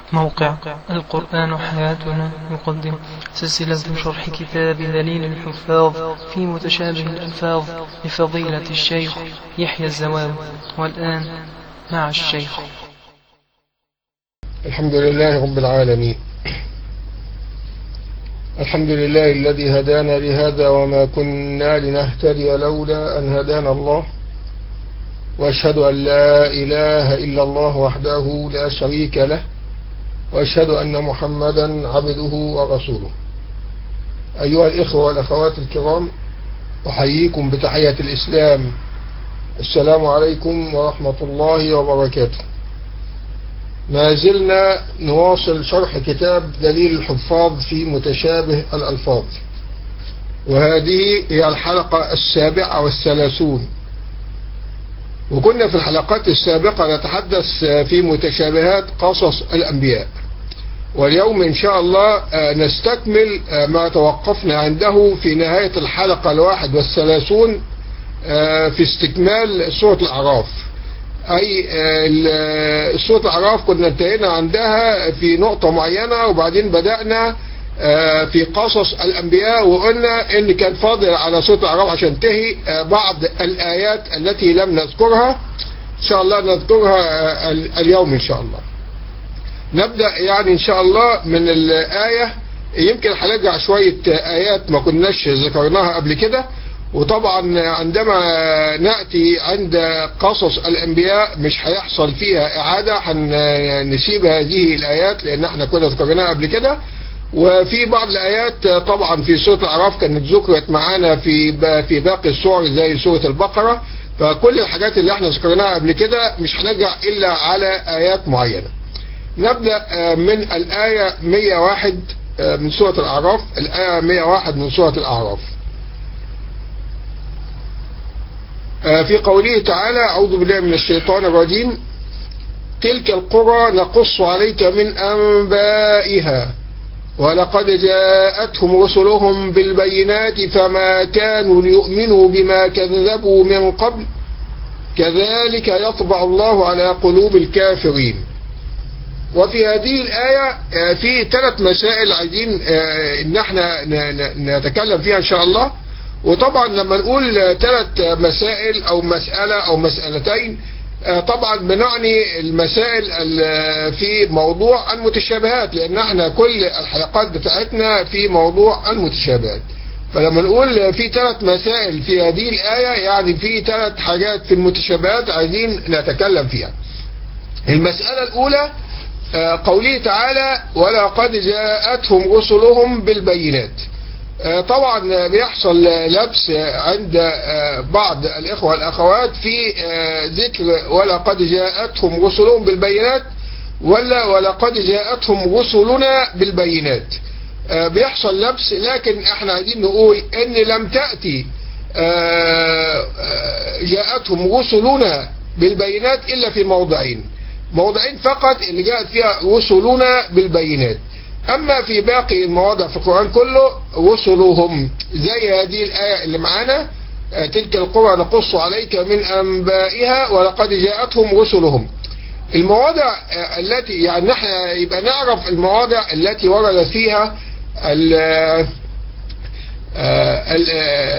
موقع القرآن حياتنا يقدم سلسلة شرح كتاب دليل الحفاظ في متشابه الألفاظ لفضيلة الشيخ يحيى الزواب والآن مع الشيخ الحمد لله رب العالمين الحمد لله الذي هدانا لهذا وما كنا لنهتدي لولا أن هدانا الله وأشهد أن لا إله إلا الله وحده لا شريك له وأشهد أن محمدا عبده ورسوله أيها الإخوة والأخوات الكرام أحييكم بتحية الإسلام السلام عليكم ورحمة الله وبركاته ما زلنا نواصل شرح كتاب دليل الحفاظ في متشابه الألفاظ وهذه هي الحلقة السابعة والثلاثون وكنا في الحلقات السابقة نتحدث في متشابهات قصص الأنبياء واليوم إن شاء الله نستكمل ما توقفنا عنده في نهاية الحلقة الواحد والثلاثون في استكمال سورة الأعراف أي سورة الأعراف كنا انتهينا عندها في نقطة معينة وبعدين بدأنا في قصص الأنبياء وقلنا إن كان فاضل على سورة الأعراف عشان تنتهي بعض الآيات التي لم نذكرها إن شاء الله نذكرها اليوم إن شاء الله نبدأ يعني إن شاء الله من الآية يمكن هنرجع شوية آيات ما كناش ذكرناها قبل كده وطبعا عندما نأتي عند قصص الأنبياء مش هيحصل فيها إعادة هنسيب هذه الآيات لأن احنا كنا ذكرناها قبل كده وفي بعض الآيات طبعا في سورة الأعراف كانت ذكرت معانا في في باقي السور زي سورة البقرة فكل الحاجات اللي احنا ذكرناها قبل كده مش هنرجع إلا على آيات معينة نبدأ من الآية 101 من سورة الأعراف الآية 101 من سورة الأعراف في قوله تعالى أعوذ بالله من الشيطان الرجيم تلك القرى نقص عليك من أنبائها ولقد جاءتهم رسلهم بالبينات فما كانوا ليؤمنوا بما كذبوا من قبل كذلك يطبع الله على قلوب الكافرين وفي هذه الآية في ثلاث مسائل عايزين ان احنا نتكلم فيها ان شاء الله وطبعا لما نقول ثلاث مسائل او مسألة او مسألتين طبعا بنعني المسائل في موضوع المتشابهات لان احنا كل الحلقات بتاعتنا في موضوع المتشابهات فلما نقول في ثلاث مسائل في هذه الآية يعني في ثلاث حاجات في المتشابهات عايزين نتكلم فيها المسألة الأولى قوله تعالى ولقد جاءتهم رسلهم بالبينات طبعا بيحصل لبس عند بعض الإخوة والأخوات في ذكر ولقد جاءتهم رسلهم بالبينات ولا ولقد جاءتهم رسلنا بالبينات بيحصل لبس لكن احنا عايزين نقول ان لم تأتي جاءتهم رسلنا بالبينات إلا في موضعين موضعين فقط اللي جاءت فيها رسلنا بالبينات أما في باقي المواضع في القرآن كله رسلهم زي هذه الآية اللي معانا تلك القرى نقص عليك من أنبائها ولقد جاءتهم رسلهم المواضع التي يعني نحن يبقى نعرف المواضع التي ورد فيها ال ال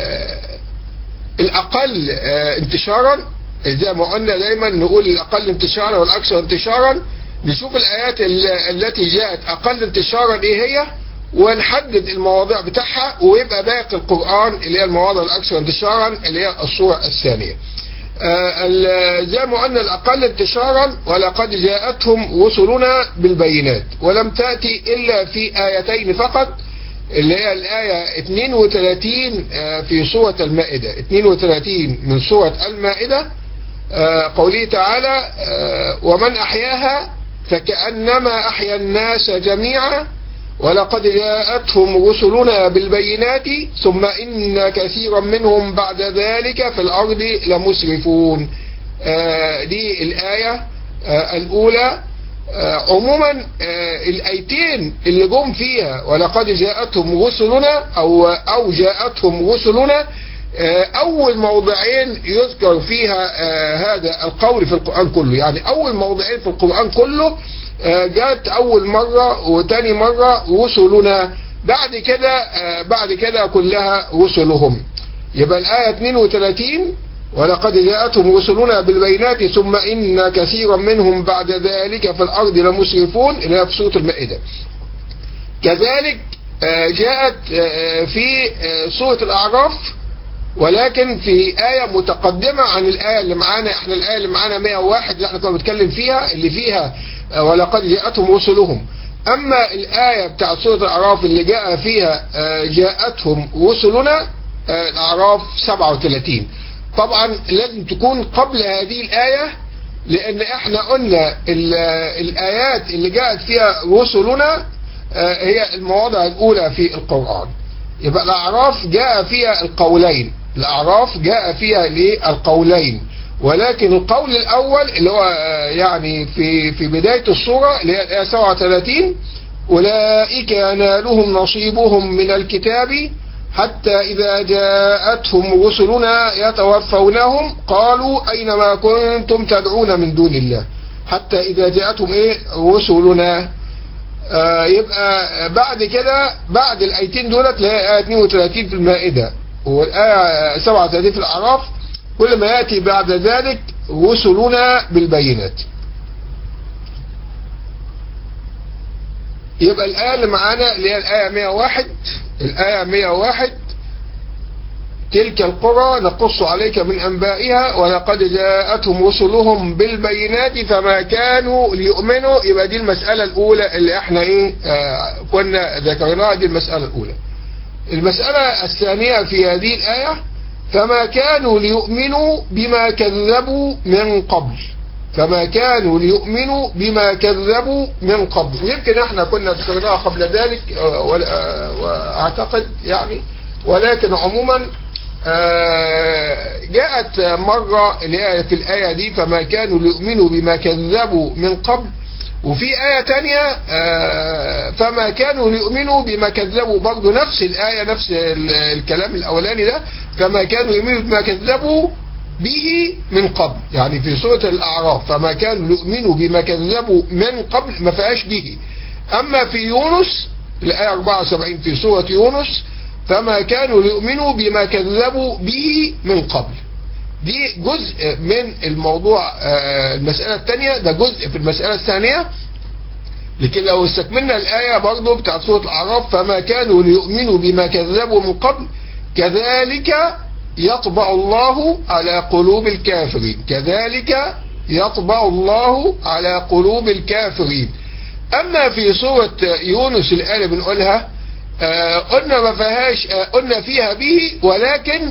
الأقل انتشارا زي ما قلنا دايما نقول الأقل انتشارا والأكثر انتشارا نشوف الآيات التي جاءت أقل انتشارا إيه هي ونحدد المواضيع بتاعها ويبقى باقي القرآن اللي هي المواضع الأكثر انتشارا اللي هي الصورة الثانية زي ما قلنا الأقل انتشارا ولقد جاءتهم رسلنا بالبينات ولم تأتي إلا في آيتين فقط اللي هي الآية 32 في سورة المائدة 32 من سورة المائدة قوله تعالى ومن أحياها فكأنما أحيا الناس جميعا ولقد جاءتهم رسلنا بالبينات ثم إن كثيرا منهم بعد ذلك في الأرض لمسرفون دي الآية الأولى عموما الآيتين اللي جم فيها ولقد جاءتهم رسلنا أو, أو جاءتهم رسلنا أول موضعين يذكر فيها هذا القول في القرآن كله يعني أول موضعين في القرآن كله جت أول مرة وتاني مرة رسلنا بعد كده بعد كده كلها رسلهم يبقى الآية 32 ولقد جاءتهم رسلنا بالبينات ثم إن كثيرا منهم بعد ذلك في الأرض لمسرفون إلى في سورة المائدة كذلك جاءت في سورة الأعراف ولكن في آية متقدمة عن الآية اللي معانا احنا الآية اللي معانا 101 اللي احنا كنا بنتكلم فيها اللي فيها ولقد جاءتهم رسلهم أما الآية بتاع سورة الأعراف اللي جاء فيها جاءتهم رسلنا الأعراف 37 طبعا لازم تكون قبل هذه الآية لأن احنا قلنا الآيات اللي جاءت فيها رسلنا هي المواضع الأولى في القرآن يبقى الأعراف جاء فيها القولين الأعراف جاء فيها القولين ولكن القول الأول اللي هو يعني في في بداية السورة اللي هي الآية 37 أولئك ينالهم نصيبهم من الكتاب حتى إذا جاءتهم رسلنا يتوفونهم قالوا أين ما كنتم تدعون من دون الله حتى إذا جاءتهم إيه رسلنا آه يبقى بعد كده بعد الآيتين دولت اللي هي آية 32 في المائدة والآية 37 في الأعراف كل ما يأتي بعد ذلك رسلنا بالبينات يبقى الآية اللي معانا اللي هي الآية 101 الآية 101 تلك القرى نقص عليك من أنبائها ولقد جاءتهم رسلهم بالبينات فما كانوا ليؤمنوا يبقى دي المسألة الأولى اللي احنا ايه آه كنا ذكرناها دي المسألة الأولى المسألة الثانية في هذه الآية فما كانوا ليؤمنوا بما كذبوا من قبل فما كانوا ليؤمنوا بما كذبوا من قبل يمكن احنا كنا ذكرناها قبل ذلك واعتقد يعني ولكن عموما جاءت مرة اللي هي في الآية دي فما كانوا ليؤمنوا بما كذبوا من قبل وفي آية تانية فما كانوا ليؤمنوا بما كذبوا برضه نفس الآية نفس الكلام الأولاني ده فما كانوا ليؤمنوا بما كذبوا به من قبل يعني في سورة الأعراف فما كانوا ليؤمنوا بما كذبوا من قبل ما فيهاش به أما في يونس الآية 74 في سورة يونس فما كانوا ليؤمنوا بما كذبوا به من قبل دي جزء من الموضوع المسألة الثانية ده جزء في المسألة الثانية لكن لو استكملنا الآية برضو بتاعت سورة الأعراف فما كانوا ليؤمنوا بما كذبوا من قبل كذلك يطبع الله على قلوب الكافرين كذلك يطبع الله على قلوب الكافرين أما في سورة يونس الآية اللي بنقولها آه قلنا ما فيهاش آه قلنا فيها به ولكن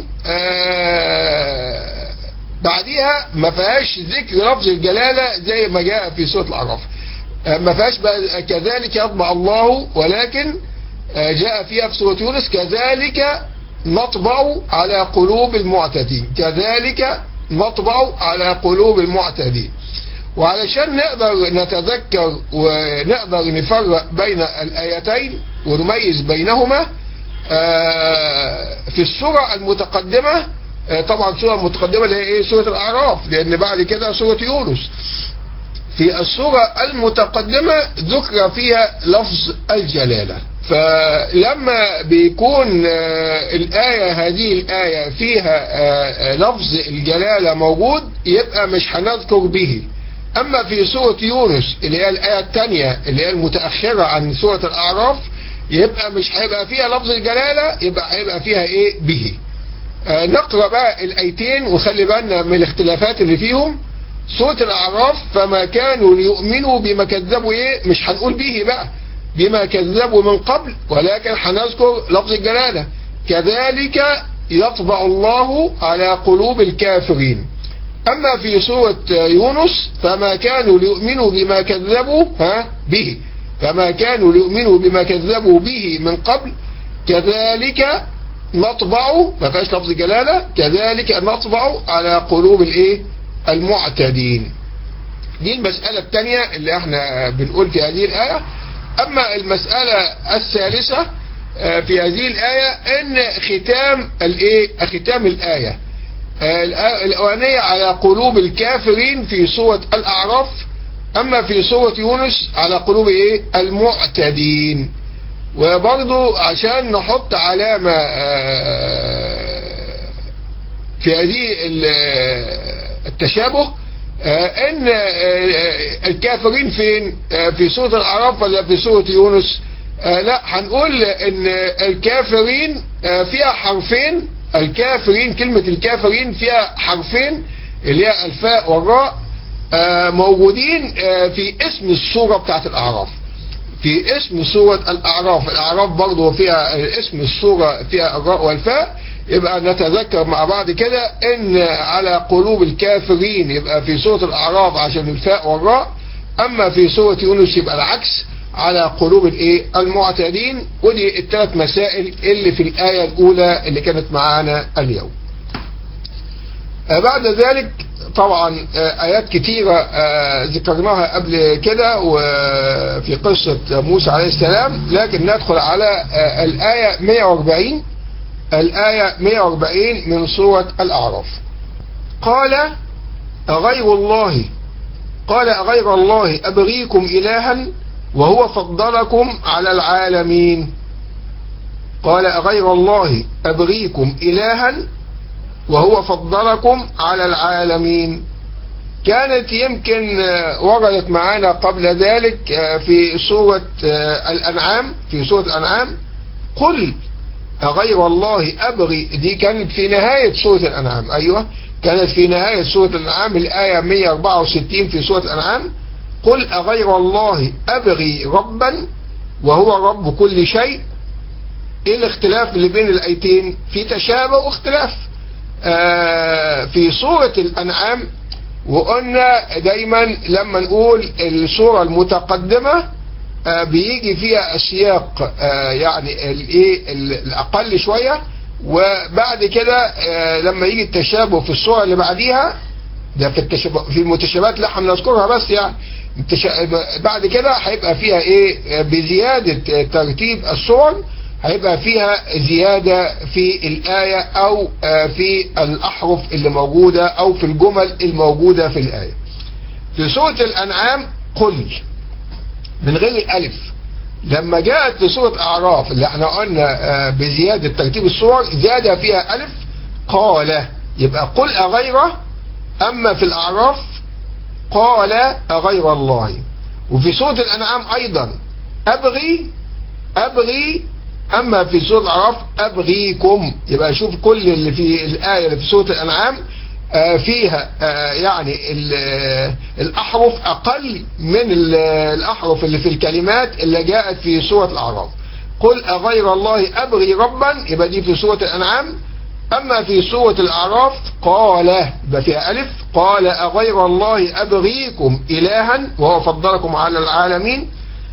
آه بعديها ما فيهاش ذكر لفظ الجلالة زي ما جاء في سورة الأعراف ما فيهاش كذلك يطبع الله ولكن جاء فيها في سورة يونس كذلك نطبع على قلوب المعتدين كذلك نطبع على قلوب المعتدين وعلشان نقدر نتذكر ونقدر نفرق بين الآيتين ونميز بينهما في السورة المتقدمة طبعا السورة المتقدمة اللي هي ايه سورة الأعراف لأن بعد كده سورة يونس في السورة المتقدمة ذكر فيها لفظ الجلالة فلما بيكون الآية هذه الآية فيها لفظ الجلالة موجود يبقى مش هنذكر به أما في سورة يونس اللي هي الآية الثانية اللي هي المتأخرة عن سورة الأعراف يبقى مش هيبقى فيها لفظ الجلالة يبقى هيبقى فيها إيه به آه نقرأ بقى الآيتين وخلي بالنا من الاختلافات اللي فيهم سورة الأعراف فما كانوا ليؤمنوا بما كذبوا إيه مش هنقول به بقى بما كذبوا من قبل ولكن هنذكر لفظ الجلالة كذلك يطبع الله على قلوب الكافرين أما في سورة يونس فما كانوا ليؤمنوا بما كذبوا ها به فما كانوا ليؤمنوا بما كذبوا به من قبل كذلك نطبع ما فيهاش لفظ جلالة كذلك نطبع على قلوب الايه المعتدين دي المسألة الثانية اللي احنا بنقول في هذه الآية أما المسألة الثالثة في هذه الآية ان ختام الايه ختام الآية الأولانية على قلوب الكافرين في سورة الأعراف أما في سورة يونس على قلوب إيه المعتدين وبرضو عشان نحط علامة في هذه التشابه ان الكافرين فين في سورة الأعراف ولا في سورة يونس لا هنقول ان الكافرين فيها حرفين الكافرين كلمة الكافرين فيها حرفين اللي هي الفاء والراء موجودين في اسم السورة بتاعت الأعراف في اسم سورة الأعراف الأعراف برضو فيها اسم السورة فيها الراء والفاء يبقى نتذكر مع بعض كده ان على قلوب الكافرين يبقى في سورة الأعراف عشان الفاء والراء اما في سورة يونس يبقى العكس على قلوب الايه المعتدين ودي الثلاث مسائل اللي في الآية الأولى اللي كانت معانا اليوم بعد ذلك طبعا آيات كتيرة ذكرناها قبل كده وفي قصة موسى عليه السلام لكن ندخل على الآية 140 الآية 140 من سورة الأعراف قال أغير الله قال أغير الله أبغيكم إلها وهو فضلكم على العالمين قال أغير الله أبغيكم إلها وهو فضلكم على العالمين كانت يمكن وردت معانا قبل ذلك في سورة الأنعام في سورة الأنعام قل أغير الله أبغي دي كانت في نهاية سورة الأنعام أيوة كانت في نهاية سورة الأنعام الآية 164 في سورة الأنعام قل أغير الله أبغي ربا وهو رب كل شيء ايه الاختلاف اللي بين الآيتين في تشابه واختلاف آه في سورة الأنعام وقلنا دايما لما نقول السورة المتقدمة آه بيجي فيها السياق آه يعني الايه الاقل شوية وبعد كده لما يجي التشابه في السورة اللي بعديها ده في التشابه في المتشابهات اللي احنا بنذكرها بس يعني بعد كده هيبقى فيها ايه بزيادة ترتيب السور هيبقى فيها زيادة في الآية أو في الأحرف اللي موجودة أو في الجمل الموجودة في الآية في سورة الأنعام قل من غير الألف لما جاءت في سورة أعراف اللي احنا قلنا بزيادة ترتيب الصور زاد فيها ألف قال يبقى قل أغيره أما في الأعراف قال أغير الله وفي سورة الأنعام أيضا أبغي أبغي أما في سورة الأعراف أبغيكم يبقى شوف كل اللي في الآية اللي في سورة الأنعام فيها يعني الأحرف أقل من الأحرف اللي في الكلمات اللي جاءت في سورة الأعراف قل أغير الله أبغي ربا يبقى دي في سورة الأنعام أما في سورة الأعراف قال يبقى فيها ألف قال أغير الله أبغيكم إلها وهو فضلكم على العالمين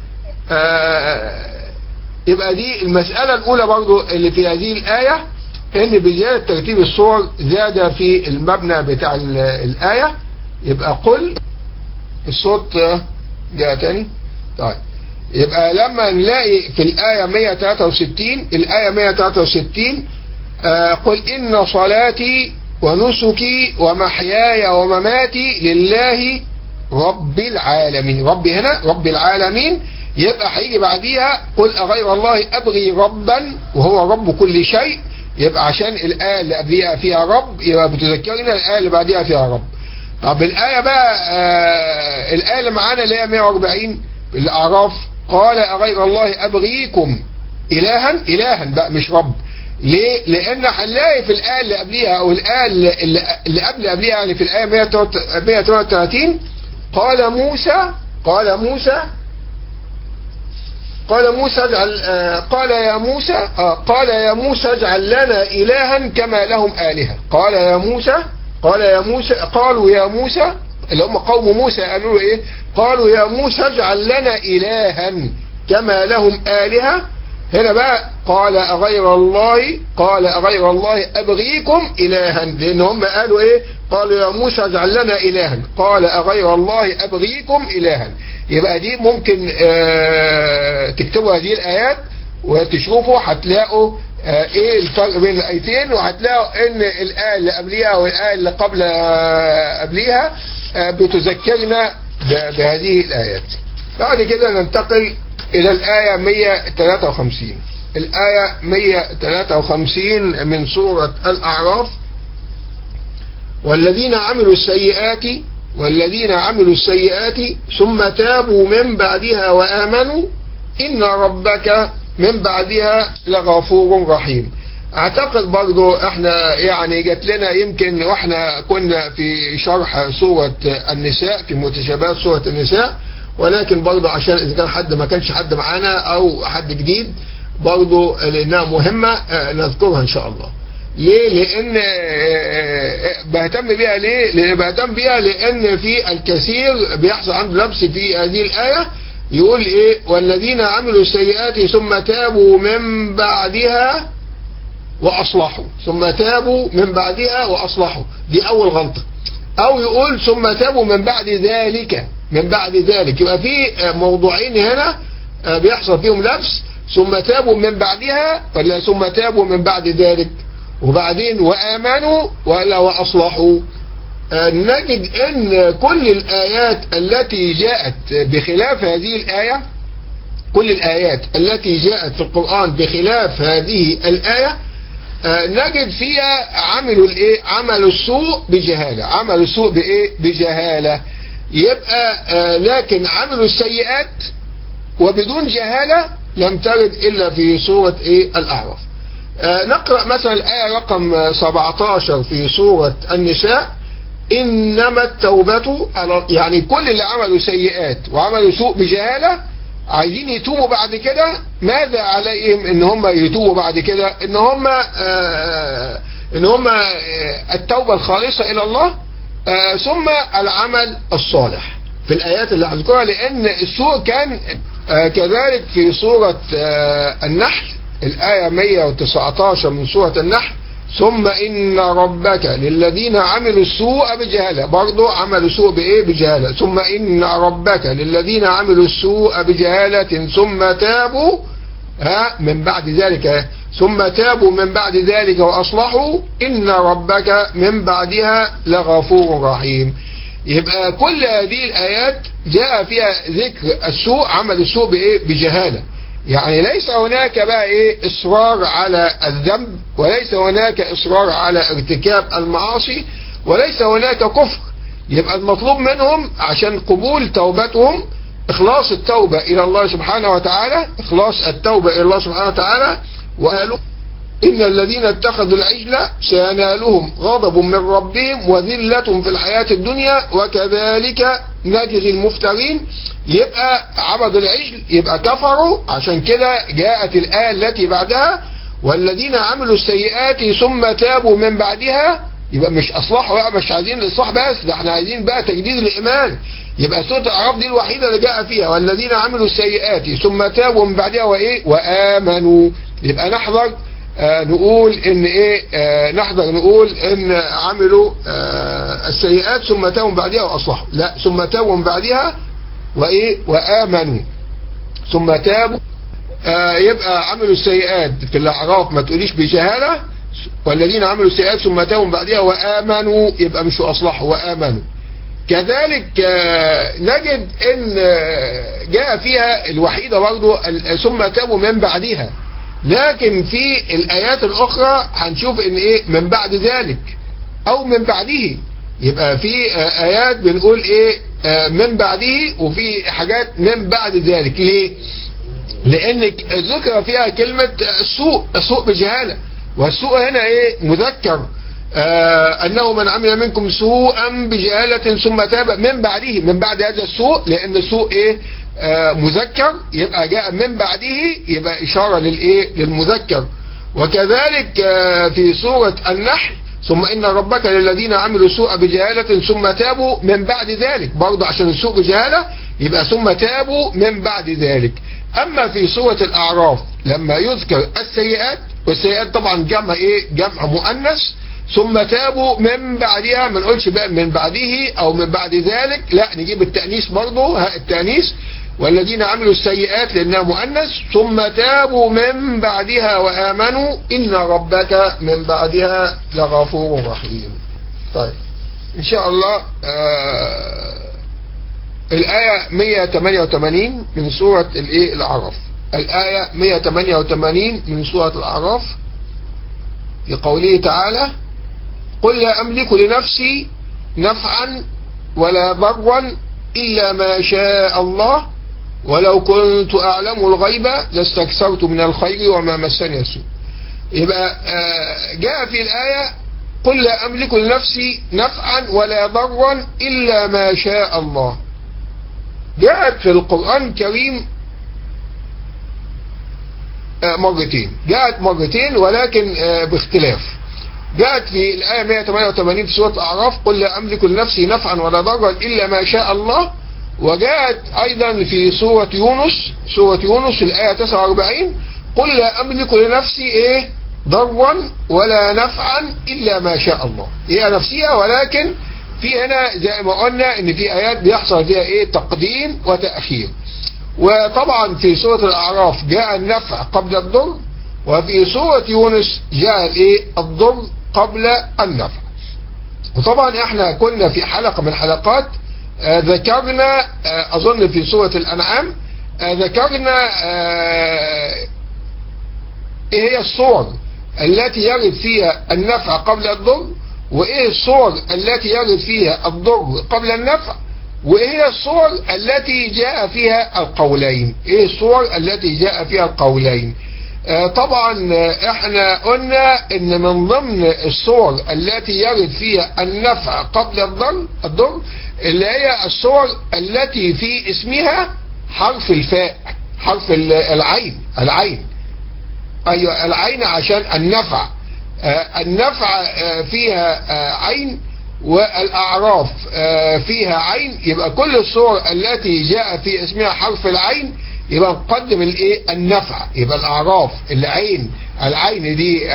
يبقى دي المسألة الأولى برضو اللي في هذه الآية ان بزيادة ترتيب الصور زاد في المبنى بتاع الآية يبقى قل الصوت جاء تاني طيب يبقى لما نلاقي في الآية 163 الآية 163 آه قل إن صلاتي ونسكي ومحياي ومماتي لله رب العالمين رب هنا رب العالمين يبقى هيجي بعديها قل أغير الله أبغي ربا وهو رب كل شيء يبقى عشان الآية اللي قبليها فيها رب يبقى بتذكرنا الآية اللي بعديها فيها رب طب الآية بقى آه الآية اللي معانا اللي هي 140 الأعراف قال أغير الله أبغيكم إلها إلها بقى مش رب ليه؟ لأن هنلاقي في الآية اللي قبليها أو الآية اللي, اللي قبل قبليها يعني في الآية 138 قال موسى قال موسى قال موسى اجعل آه قال يا موسى آه قال يا موسى اجعل لنا إلها كما لهم آلهة قال يا موسى قال يا موسى قالوا يا موسى اللي هم قوم موسى قالوا ايه قالوا يا موسى اجعل لنا إلها كما لهم آلهة هنا بقى قال أغير الله قال أغير الله أبغيكم إلها لأن هم قالوا إيه قالوا يا موسى اجعل لنا إلها قال أغير الله أبغيكم إلها يبقى دي ممكن آه تكتبوا هذه الآيات وتشوفوا هتلاقوا آه ايه الفرق بين الايتين وهتلاقوا ان الايه اللي قبليها والآية اللي قبل آه قبليها بتذكرنا ب- بهذه الآيات بعد كده ننتقل إلى الآية 153 الآية 153 من سورة الأعراف والذين عملوا السيئات والذين عملوا السيئات ثم تابوا من بعدها وآمنوا إن ربك من بعدها لغفور رحيم اعتقد برضو احنا يعني جات لنا يمكن واحنا كنا في شرح سورة النساء في متشابهات سورة النساء ولكن برضو عشان اذا كان حد ما كانش حد معانا او حد جديد برضو لانها مهمة اه، نذكرها ان شاء الله ليه لان اه، بهتم بيها ليه لان بهتم بيها لان في الكثير بيحصل عنده لبس في هذه الايه يقول ايه والذين عملوا السيئات ثم تابوا من بعدها واصلحوا ثم تابوا من بعدها واصلحوا دي اول غلطه او يقول ثم تابوا من بعد ذلك من بعد ذلك يبقى في موضوعين هنا آه، بيحصل فيهم لبس ثم تابوا من بعدها ولا ثم تابوا من بعد ذلك وبعدين وامنوا ولا واصلحوا آه، نجد ان كل الايات التي جاءت بخلاف هذه الايه كل الآيات التي جاءت في القرآن بخلاف هذه الآية آه، نجد فيها عملوا الايه عملوا السوء بجهالة عملوا السوء بايه بجهالة يبقى آه، لكن عملوا السيئات وبدون جهالة لم ترد إلا في سورة ايه الأعراف آه، نقرأ مثلا الآية رقم 17 في سورة النساء إنما التوبة على يعني كل اللي عملوا سيئات وعملوا سوء بجهالة عايزين يتوبوا بعد كده ماذا عليهم ان هم يتوبوا بعد كده ان هم آه ان هم آه التوبة الخالصة الى الله آه ثم العمل الصالح في الايات اللي هذكرها لان السوء كان آه كذلك في سورة آه النحل الاية 119 من سورة النحل ثم إن ربك للذين عملوا السوء بجهالة برضو عملوا سوء بإيه بجهالة ثم إن ربك للذين عملوا السوء بجهالة ثم تابوا ها من بعد ذلك ثم تابوا من بعد ذلك وأصلحوا إن ربك من بعدها لغفور رحيم يبقى كل هذه الآيات جاء فيها ذكر السوء عمل السوء بإيه بجهالة يعني ليس هناك بقى ايه اصرار على الذنب وليس هناك اصرار على ارتكاب المعاصي وليس هناك كفر يبقى المطلوب منهم عشان قبول توبتهم اخلاص التوبة الى الله سبحانه وتعالى اخلاص التوبة الى الله سبحانه وتعالى وقالوا إن الذين اتخذوا العجل سينالهم غضب من ربهم وذلة في الحياة الدنيا وكذلك نجزي المفترين يبقى عبدوا العجل يبقى كفروا عشان كده جاءت الآية التي بعدها والذين عملوا السيئات ثم تابوا من بعدها يبقى مش أصلحوا بقى مش عايزين الإصلاح بس ده احنا عايزين بقى تجديد الإيمان يبقى سورة الأعراف دي الوحيدة اللي جاء فيها والذين عملوا السيئات ثم تابوا من بعدها وإيه وآمنوا يبقى نحذر آه نقول ان ايه آه نحضر نقول ان عملوا آه السيئات ثم تابوا من بعدها واصلحوا لا ثم تابوا من بعدها وايه وامنوا ثم تابوا يبقى عملوا السيئات في الاعراف ما تقوليش بجهاله والذين عملوا السيئات ثم تابوا من بعدها وامنوا يبقى مش اصلحوا وامنوا كذلك نجد ان جاء فيها الوحيده برضه ثم تابوا من بعدها لكن في الآيات الأخرى هنشوف إن إيه من بعد ذلك أو من بعده يبقى في آيات بنقول إيه من بعده وفي حاجات من بعد ذلك ليه؟ لأن ذكر فيها كلمة السوء السوء بجهالة والسوء هنا إيه مذكر آه أنه من عمل منكم سوءا بجهالة ثم تاب من بعده من بعد هذا السوء لأن السوء إيه آه مذكر يبقى جاء من بعده يبقى إشارة للإيه للمذكر وكذلك آه في سورة النحل ثم إن ربك للذين عملوا سوء بجهالة ثم تابوا من بعد ذلك برضه عشان السوء بجهالة يبقى ثم تابوا من بعد ذلك أما في سورة الأعراف لما يذكر السيئات والسيئات طبعا جمع إيه جمع مؤنث ثم تابوا من بعدها ما نقولش بقى من بعده او من بعد ذلك لا نجيب التأنيث برضه ها التأنيث والذين عملوا السيئات لأنها مؤنث ثم تابوا من بعدها وآمنوا إن ربك من بعدها لغفور رحيم طيب إن شاء الله آه الآية 188 من سورة الايه الأعراف الآية 188 من سورة الأعراف في قوله تعالى قل لا أملك لنفسي نفعا ولا ضرا إلا ما شاء الله ولو كنت أعلم الغيب لاستكثرت من الخير وما مسني السوء يبقى جاء في الآية قل لا أملك لنفسي نفعا ولا ضرا إلا ما شاء الله جاءت في القرآن الكريم مرتين جاءت مرتين ولكن باختلاف جاءت في الآية 188 في سورة الأعراف قل لا أملك لنفسي نفعا ولا ضرا إلا ما شاء الله وجاءت أيضا في سورة يونس سورة يونس الآية 49 قل لا أملك لنفسي إيه ضرا ولا نفعا إلا ما شاء الله هي نفسها ولكن في هنا زي ما قلنا ان في آيات بيحصل فيها إيه تقديم وتأخير وطبعا في سورة الأعراف جاء النفع قبل الضر وفي سورة يونس جاء الإيه الضر قبل النفع وطبعا احنا كنا في حلقة من الحلقات آه ذكرنا آه أظن في سورة الأنعام آه ذكرنا ايه هي الصور التي يرد فيها النفع قبل الضر وايه الصور التي يرد فيها الضر قبل النفع وايه هي الصور التي جاء فيها القولين ايه الصور التي جاء فيها القولين آه طبعا احنا قلنا ان من ضمن الصور التي يرد فيها النفع قبل الضر الضر اللي هي الصور التي في اسمها حرف الفاء حرف العين العين ايوه العين عشان النفع آه النفع آه فيها عين والأعراف فيها عين يبقى كل الصور التي جاء في اسمها حرف العين يبقى نقدم الايه النفع يبقى الأعراف العين العين دي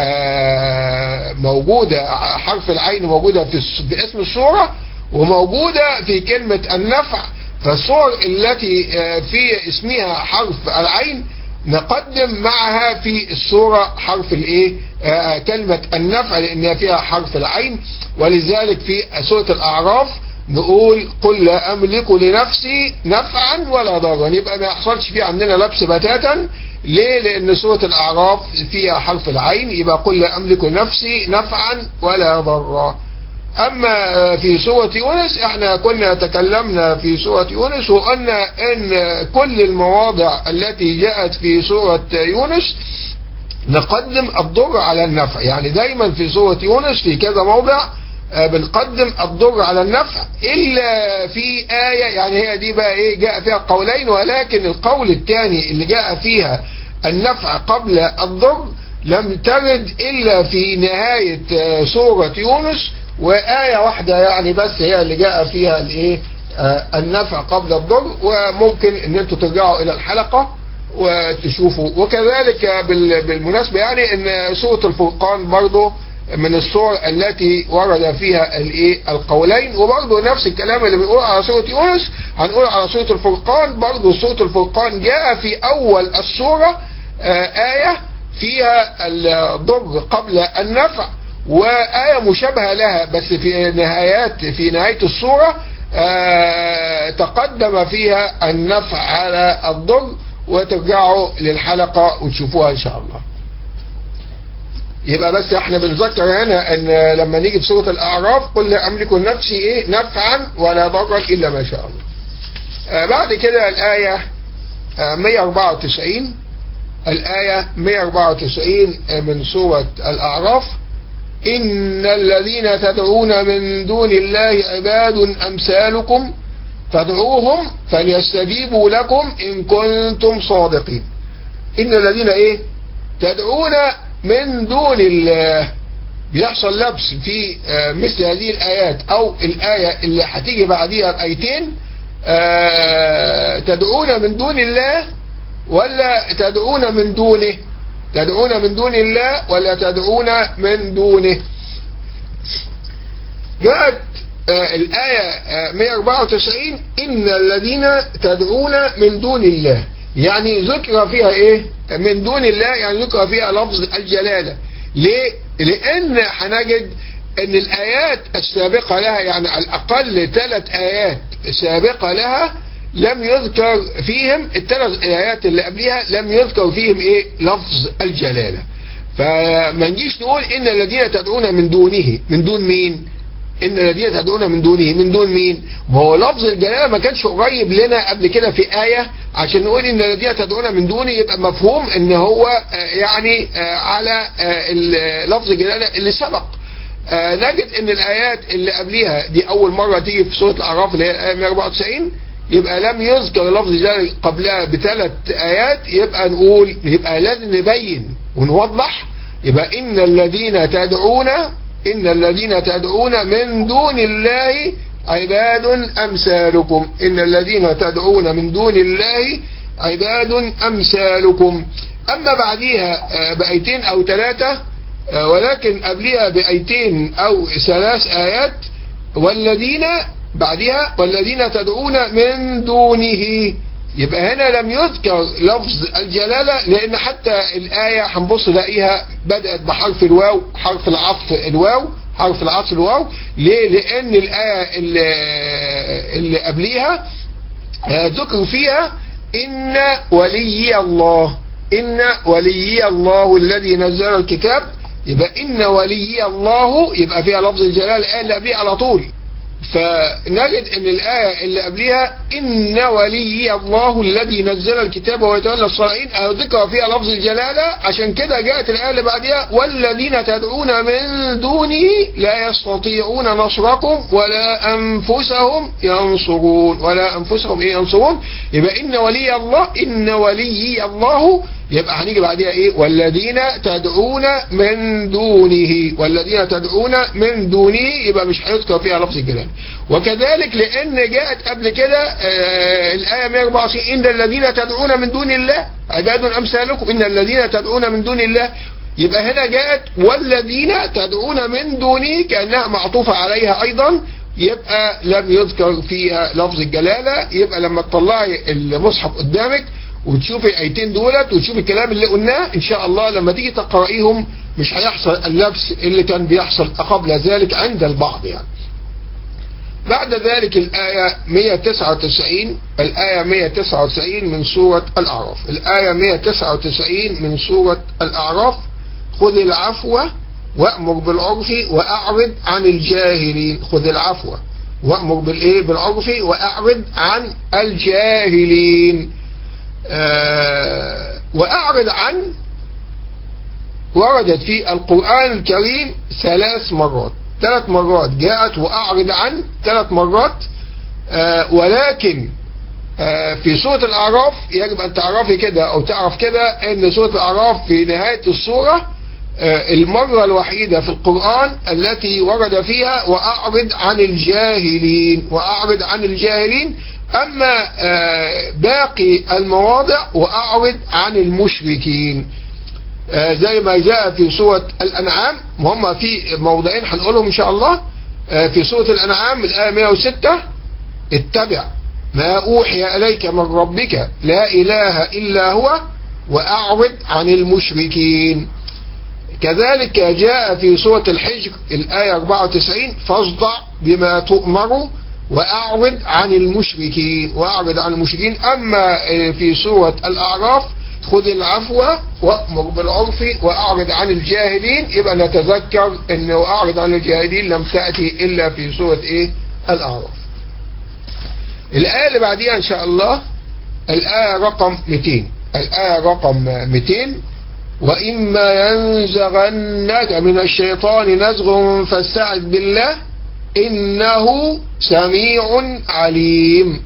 موجودة حرف العين موجودة في باسم الصورة وموجودة في كلمة النفع فالصور التي في اسمها حرف العين نقدم معها في الصورة حرف الايه آه كلمة النفع لانها فيها حرف العين ولذلك في سورة الاعراف نقول قل لا املك لنفسي نفعا ولا ضرا يبقى ما يحصلش فيه عندنا لبس بتاتا ليه لان سورة الاعراف فيها حرف العين يبقى قل لا املك لنفسي نفعا ولا ضرا اما في سورة يونس احنا كنا تكلمنا في سورة يونس وقلنا ان كل المواضع التي جاءت في سورة يونس نقدم الضر على النفع يعني دايما في سورة يونس في كذا موضع بنقدم الضر على النفع الا في آية يعني هي دي بقى ايه جاء فيها قولين ولكن القول الثاني اللي جاء فيها النفع قبل الضر لم ترد الا في نهاية سورة يونس وآية واحدة يعني بس هي اللي جاء فيها الايه آه النفع قبل الضر وممكن ان انتوا ترجعوا الى الحلقة وتشوفوا وكذلك بالمناسبة يعني ان سورة الفرقان برضو من الصور التي ورد فيها الايه القولين وبرضو نفس الكلام اللي بنقول على سورة يونس هنقول على سورة الفرقان برضو سورة الفرقان جاء في اول السورة آه آية فيها الضر قبل النفع وآية مشابهة لها بس في نهايات في نهاية السورة آه تقدم فيها النفع على الضر وترجعوا للحلقة وتشوفوها إن شاء الله يبقى بس احنا بنذكر هنا ان لما نيجي في سورة الأعراف قل لا أملك نفسي ايه نفعا ولا ضرا إلا ما شاء الله آه بعد كده الآية آه 194 الآية 194 من سورة الأعراف إن الذين تدعون من دون الله عباد أمثالكم فادعوهم فليستجيبوا لكم إن كنتم صادقين إن الذين إيه تدعون من دون الله بيحصل لبس في مثل هذه الآيات أو الآية اللي هتيجي بعديها بآيتين تدعون من دون الله ولا تدعون من دونه تدعون من دون الله ولا تدعون من دونه جاءت آه الآية آه 194 إن الذين تدعون من دون الله يعني ذكر فيها إيه من دون الله يعني ذكر فيها لفظ الجلالة ليه لأن هنجد أن الآيات السابقة لها يعني على الأقل ثلاث آيات سابقة لها لم يذكر فيهم الثلاث آيات اللي قبلها لم يذكر فيهم إيه لفظ الجلالة فما نجيش نقول إن الذين تدعون من دونه من دون مين إن الذين تدعون من دونه من دون مين ما هو لفظ الجلالة ما كانش قريب لنا قبل كده في آية عشان نقول إن الذين تدعون من دونه يبقى مفهوم إن هو يعني على لفظ الجلالة اللي سبق نجد إن الآيات اللي قبلها دي أول مرة تيجي في سورة الأعراف اللي هي الآية 194 يبقى لم يذكر لفظ الجلالة قبلها بثلاث آيات يبقى نقول يبقى لازم نبين ونوضح يبقى إن الذين تدعون إن الذين تدعون من دون الله عباد أمثالكم إن الذين تدعون من دون الله عباد أمثالكم أما بعديها بأيتين أو ثلاثة ولكن قبلها بأيتين أو ثلاث آيات والذين بعدها والذين تدعون من دونه يبقى هنا لم يذكر لفظ الجلالة لأن حتى الآية هنبص نلاقيها بدأت بحرف الواو حرف العطف الواو حرف العطف الواو ليه؟ لأن الآية اللي, اللي قبليها ذكر فيها إن ولي الله إن ولي الله الذي نزل الكتاب يبقى إن ولي الله يبقى فيها لفظ الجلالة الآية اللي قبليها على طول فنجد ان الآية اللي قبلها إن ولي الله الذي نزل الكتاب ويتولى الصالحين ذكر فيها لفظ الجلالة عشان كده جاءت الآية اللي بعدها والذين تدعون من دونه لا يستطيعون نصركم ولا أنفسهم ينصرون ولا أنفسهم إيه ينصرون يبقى إن ولي الله إن ولي الله يبقى هنيجي بعدها ايه والذين تدعون من دونه والذين تدعون من دونه يبقى مش هيذكر فيها لفظ الجلال وكذلك لان جاءت قبل كده آه الايه 164 ان الذين تدعون من دون الله عباد امثالكم ان الذين تدعون من دون الله يبقى هنا جاءت والذين تدعون من دونه كانها معطوفه عليها ايضا يبقى لم يذكر فيها لفظ الجلاله يبقى لما تطلعي المصحف قدامك وتشوف الايتين دولت وتشوف الكلام اللي قلناه ان شاء الله لما تيجي تقرأيهم مش هيحصل اللبس اللي كان بيحصل قبل ذلك عند البعض يعني بعد ذلك الآية 199 الآية 199 من سورة الأعراف الآية 199 من سورة الأعراف خذ العفو وأمر بالعرف وأعرض عن الجاهلين خذ العفو وأمر بالإيه بالعرف وأعرض عن الجاهلين آه وأعرض عن وردت في القرآن الكريم ثلاث مرات ثلاث مرات جاءت وأعرض عن ثلاث مرات آه ولكن آه في سورة الأعراف يجب أن تعرفي كده أو تعرف كده أن سورة الأعراف في نهاية السورة المرة الوحيدة في القرآن التي ورد فيها وأعرض عن الجاهلين وأعرض عن الجاهلين أما باقي المواضع وأعرض عن المشركين زي ما جاء في سورة الأنعام وهم في موضعين هنقولهم إن شاء الله في سورة الأنعام الآية 106 اتبع ما أوحي إليك من ربك لا إله إلا هو وأعرض عن المشركين كذلك جاء في سورة الحجر الآية 94 فاصدع بما تؤمر وأعرض عن المشركين وأعرض عن المشركين أما في سورة الأعراف خذ العفو وأمر بالعرف وأعرض عن الجاهلين يبقى نتذكر أنه أعرض عن الجاهلين لم تأتي إلا في سورة إيه الأعراف الآية اللي بعديها إن شاء الله الآية رقم 200 الآية رقم 200 وإما ينزغنك من الشيطان نزغ فاستعذ بالله إنه سميع عليم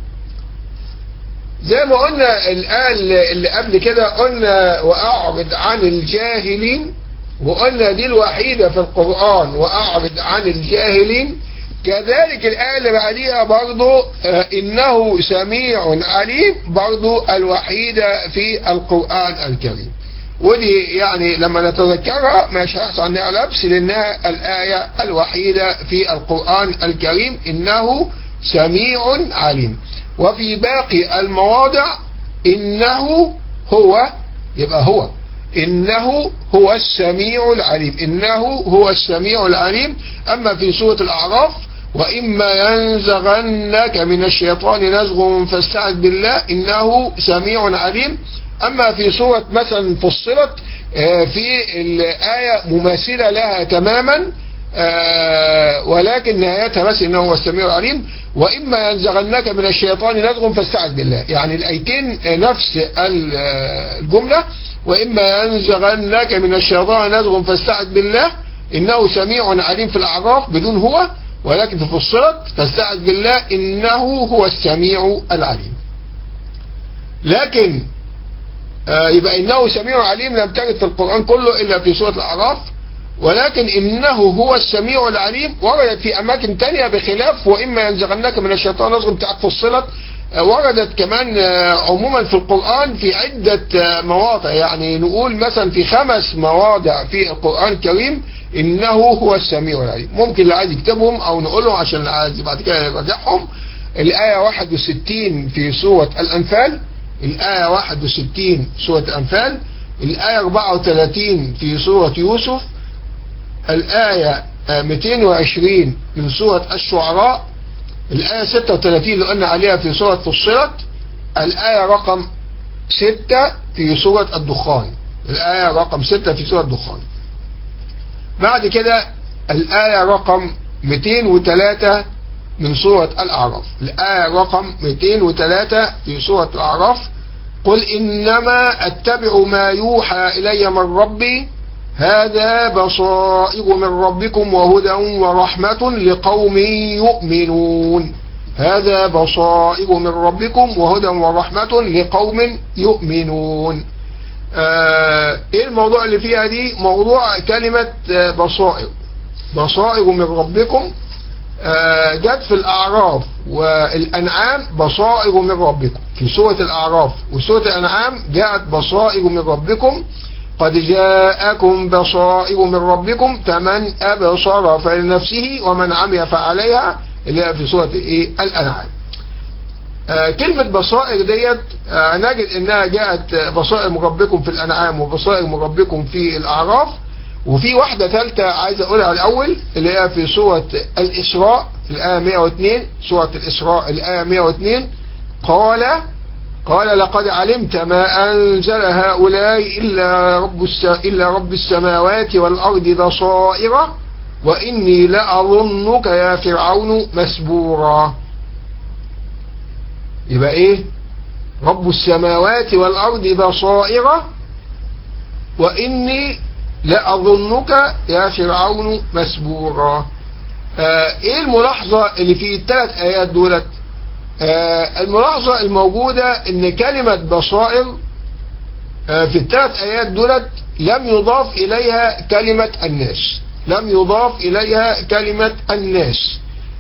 زي ما قلنا الآية اللي قبل كده قلنا وأعرض عن الجاهلين وقلنا دي الوحيدة في القرآن وأعرض عن الجاهلين كذلك الآية اللي بعديها برضو إنه سميع عليم برضو الوحيدة في القرآن الكريم ودي يعني لما نتذكرها مش هيحصل عنها لبس لأنها الآية الوحيدة في القرآن الكريم إنه سميع عليم وفي باقي المواضع إنه هو يبقى هو إنه هو السميع العليم إنه هو السميع العليم أما في سورة الأعراف وإما ينزغنك من الشيطان نزغ فاستعذ بالله إنه سميع عليم أما في سورة مثلا فصلت في الآية مماثلة لها تماما ولكن نهايتها بس إنه هو السميع العليم وإما ينزغنك من الشيطان نزغ فاستعذ بالله يعني الآيتين نفس الجملة وإما ينزغنك من الشيطان نزغ فاستعذ بالله إنه سميع عليم في الأعراف بدون هو ولكن في فصلت فاستعذ بالله إنه هو السميع العليم لكن آه يبقى إنه سميع عليم لم تجد في القرآن كله إلا في سورة الأعراف ولكن إنه هو السميع العليم وردت في أماكن تانية بخلاف وإما ينزغنك من الشيطان نزغ بتاعت فصلت آه وردت كمان آه عموما في القرآن في عدة مواضع يعني نقول مثلا في خمس مواضع في القرآن الكريم إنه هو السميع العليم ممكن اللي عايز يكتبهم أو نقولهم عشان اللي عايز بعد كده يراجعهم الآية 61 في سورة الأنفال الآية 61 سورة الأنفال الآية 34 في سورة يوسف الآية 220 من سورة الشعراء الآية 36 اللي قلنا عليها في سورة فصلت الآية رقم 6 في سورة الدخان الآية رقم 6 في سورة الدخان بعد كده الآية رقم 203 من سورة الأعراف الآية رقم 203 في سورة الأعراف قل إنما أتبع ما يوحى إلي من ربي هذا بصائر من ربكم وهدى ورحمة لقوم يؤمنون هذا بصائر من ربكم وهدى ورحمة لقوم يؤمنون آه ايه الموضوع اللي فيها دي موضوع كلمة آه بصائر بصائر من ربكم آه جت في الأعراف والأنعام بصائر من ربكم في سورة الأعراف وسورة الأنعام جاءت بصائر من ربكم قد جاءكم بصائر من ربكم فمن أبصر فلنفسه ومن عمي فعليها اللي هي في سورة إيه الأنعام آه كلمة بصائر ديت آه نجد انها جاءت بصائر من ربكم في الانعام وبصائر من ربكم في الاعراف وفي واحدة ثالثة عايز اقولها الاول اللي هي في سورة الاسراء الاية 102 سورة الاسراء الاية 102 قال قال لقد علمت ما انزل هؤلاء الا رب الا رب السماوات والارض بصائر واني لاظنك يا فرعون مسبورا يبقى ايه رب السماوات والارض بصائر واني لاظنك يا فرعون مسبورا آه ايه الملاحظة اللي في الثلاث ايات دولت آه الملاحظة الموجودة ان كلمة بصائر آه في الثلاث ايات دولت لم يضاف اليها كلمة الناس لم يضاف اليها كلمة الناس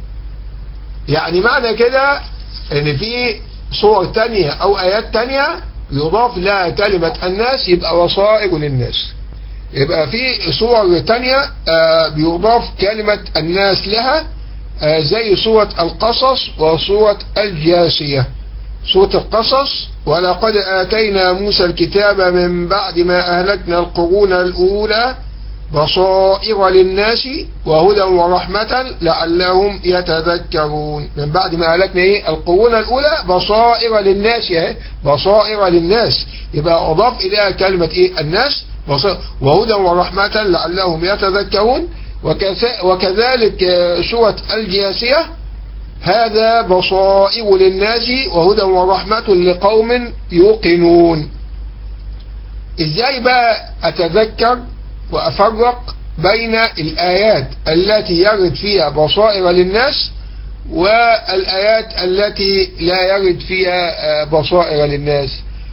يعني معنى كده ان في صور تانية او ايات تانية يضاف لها كلمة الناس يبقى وصائر للناس يبقى في صور تانية آه بيضاف كلمة الناس لها آه زي سورة القصص وسورة الجاسية سورة القصص ولقد آتينا موسى الكتاب من بعد ما أهلكنا القرون الأولى بصائر للناس وهدى ورحمة لعلهم يتذكرون من بعد ما أهلكنا إيه القرون الأولى بصائر للناس اهي بصائر للناس يبقى أضاف إليها كلمة إيه الناس بصائر وهدى ورحمة لعلهم يتذكرون وكذلك سورة الجاسية هذا بصائر للناس وهدى ورحمة لقوم يوقنون ازاي بقى اتذكر وأفرق بين الآيات التي يرد فيها بصائر للناس والآيات التي لا يرد فيها بصائر للناس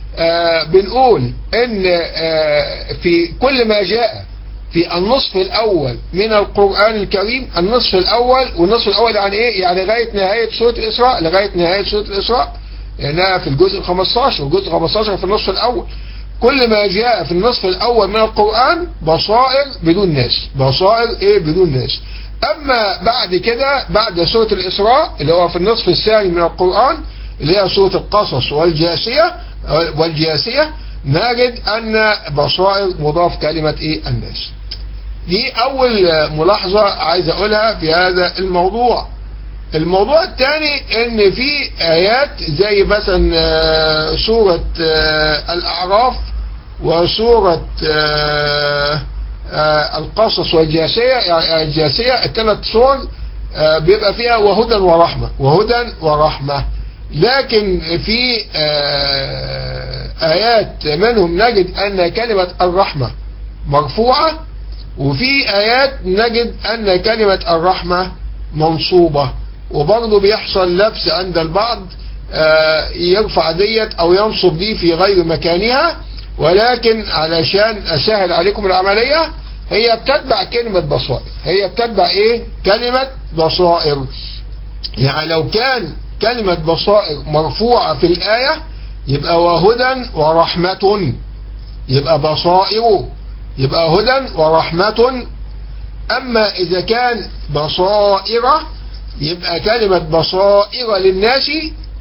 بنقول ان في كل ما جاء في النصف الأول من القرآن الكريم النصف الأول والنصف الأول يعني إيه يعني لغاية نهاية سورة الإسراء لغاية نهاية سورة الإسراء لأنها في الجزء ال 15 والجزء ال 15 في النصف الأول كل ما جاء في النصف الأول من القرآن بصائر بدون ناس بصائر إيه بدون ناس أما بعد كده بعد سورة الإسراء اللي هو في النصف الثاني من القرآن اللي هي سورة القصص والجاسية والجاسية نجد أن بصائر مضاف كلمة إيه الناس دي أول ملاحظة عايز أقولها في هذا الموضوع الموضوع الثاني ان في ايات زي مثلا آه، سورة آه، الاعراف وسورة آه، آه، القصص والجاسية يعني الجاسية الثلاث سور آه، بيبقى فيها وهدى ورحمة وهدى ورحمة لكن في آه، آيات منهم نجد أن كلمة الرحمة مرفوعة وفي آيات نجد أن كلمة الرحمة منصوبة وبرضه بيحصل لبس عند البعض آه، يرفع ديت أو ينصب دي في غير مكانها ولكن علشان أسهل عليكم العملية هي بتتبع كلمة بصائر هي بتتبع إيه؟ كلمة بصائر يعني لو كان كلمة بصائر مرفوعة في الآية يبقى وهدى ورحمة يبقى بصائر يبقى هدى ورحمة أما إذا كان بصائر يبقى كلمة بصائر للناس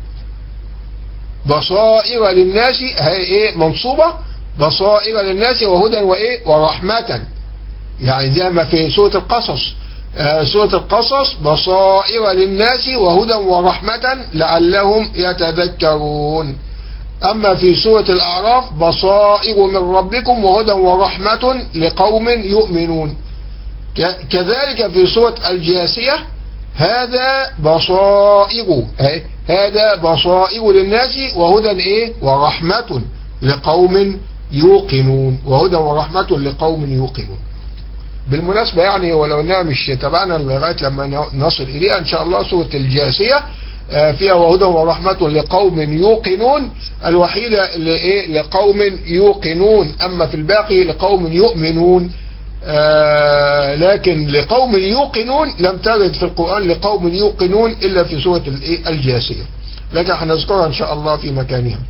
بصائر للناس هي إيه منصوبة بصائر للناس وهدى وإيه ورحمة يعني زي ما في سورة القصص آه، سورة القصص بصائر للناس وهدى ورحمة لعلهم يتذكرون أما في سورة الأعراف بصائر من ربكم وهدى ورحمة لقوم يؤمنون ك- كذلك في سورة الجاسية هذا بصائر أهي، هذا بصائر للناس وهدى إيه ورحمة لقوم يوقنون وهدى ورحمة لقوم يوقنون بالمناسبة يعني ولو انها مش تبعنا لغاية لما نصل اليها ان شاء الله سورة الجاسية آه، فيها وهدى ورحمة لقوم يوقنون الوحيدة اللي ايه لقوم يوقنون اما في الباقي لقوم يؤمنون آه، لكن لقوم يوقنون لم ترد في القرآن لقوم يوقنون الا في سورة الايه الجاسية لكن هنذكرها ان شاء الله في مكانها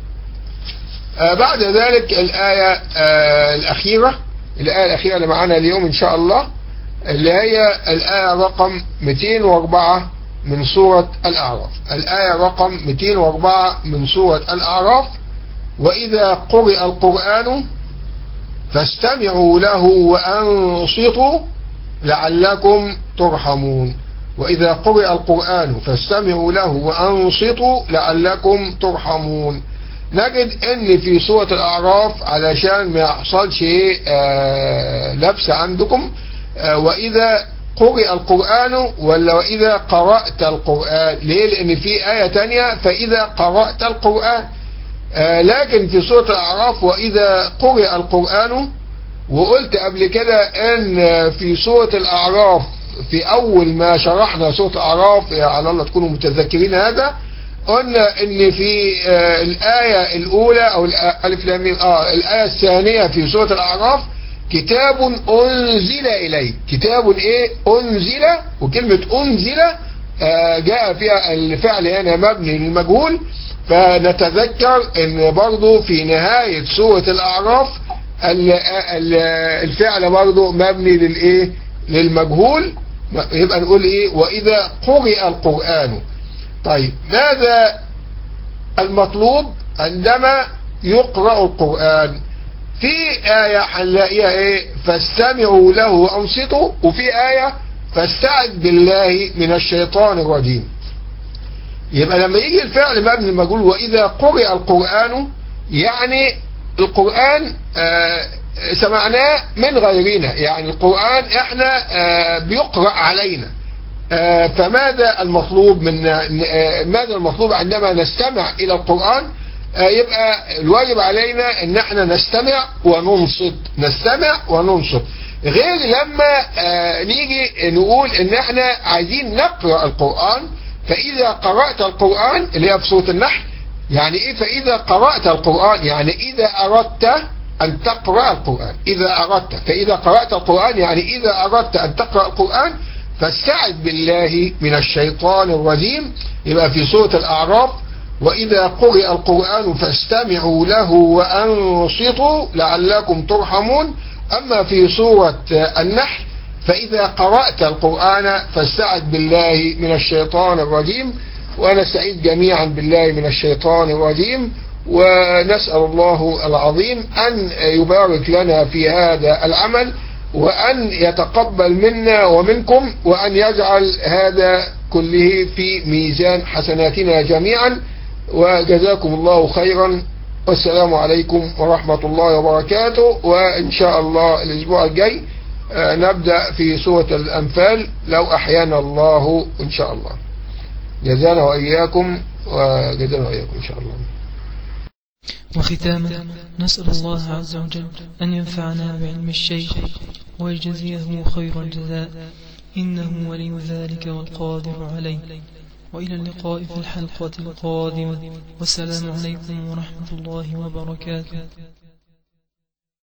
آه، بعد ذلك الآية آه، الأخيرة الآية الأخيرة اللي معانا اليوم إن شاء الله اللي هي الآية رقم 204 من سورة الأعراف الآية رقم 204 من سورة الأعراف وإذا قرئ القرآن فاستمعوا له وأنصتوا لعلكم ترحمون وإذا قرئ القرآن فاستمعوا له وأنصتوا لعلكم ترحمون نجد ان في سورة الاعراف علشان ما يحصلش ايه آه لبس عندكم آه واذا قرئ القرآن ولا واذا قرأت القرآن ليه لان في آية تانية فاذا قرأت القرآن آه لكن في سورة الاعراف واذا قرئ القرآن وقلت قبل كده ان في سورة الاعراف في اول ما شرحنا سورة الاعراف يا على الله تكونوا متذكرين هذا قلنا ان في آه الآية الأولى أو الألف لام ميم آه الآية الثانية في سورة الأعراف كتاب أنزل إليه كتاب إيه أنزل وكلمة أنزل آه جاء فيها الفعل هنا مبني للمجهول فنتذكر ان برضو في نهاية سورة الأعراف الفعل برضو مبني للإيه للمجهول يبقى نقول إيه وإذا قرئ القرآن طيب ماذا المطلوب عندما يقرأ القرآن في آية هنلاقيها ايه فاستمعوا له وانصتوا وفي آية فاستعذ بالله من الشيطان الرجيم يبقى لما يجي الفعل مبني المجهول وإذا قرئ القرآن يعني القرآن آه سمعناه من غيرنا يعني القرآن احنا آه بيقرأ علينا آه فماذا المطلوب من آه ماذا المطلوب عندما نستمع الى القرآن آه يبقى الواجب علينا ان احنا نستمع وننصت نستمع وننصت غير لما نيجي نقول ان احنا عايزين نقرأ القرآن فاذا قرأت القرآن اللي هي في سورة النحل يعني ايه فاذا قرأت القرآن يعني اذا اردت ان تقرأ القرآن اذا اردت فاذا قرأت القرآن يعني اذا اردت ان تقرأ القرآن فاستعذ بالله من الشيطان الرجيم يبقى في سورة الأعراف وإذا قرئ القرآن فاستمعوا له وأنصتوا لعلكم ترحمون أما في سورة النحل فإذا قرأت القرآن فاستعذ بالله من الشيطان الرجيم ونستعيذ جميعا بالله من الشيطان الرجيم ونسأل الله العظيم أن يبارك لنا في هذا العمل وأن يتقبل منا ومنكم وأن يجعل هذا كله في ميزان حسناتنا جميعا وجزاكم الله خيرا والسلام عليكم ورحمة الله وبركاته وإن شاء الله الأسبوع الجاي نبدأ في سورة الأنفال لو أحيانا الله إن شاء الله جزانا وإياكم وجزانا وإياكم إن شاء الله وختاما نسأل الله عز وجل أن ينفعنا بعلم الشيخ ويجزيه خير الجزاء إنه ولي ذلك والقادر عليه وإلى اللقاء في الحلقة القادمة والسلام عليكم ورحمة الله وبركاته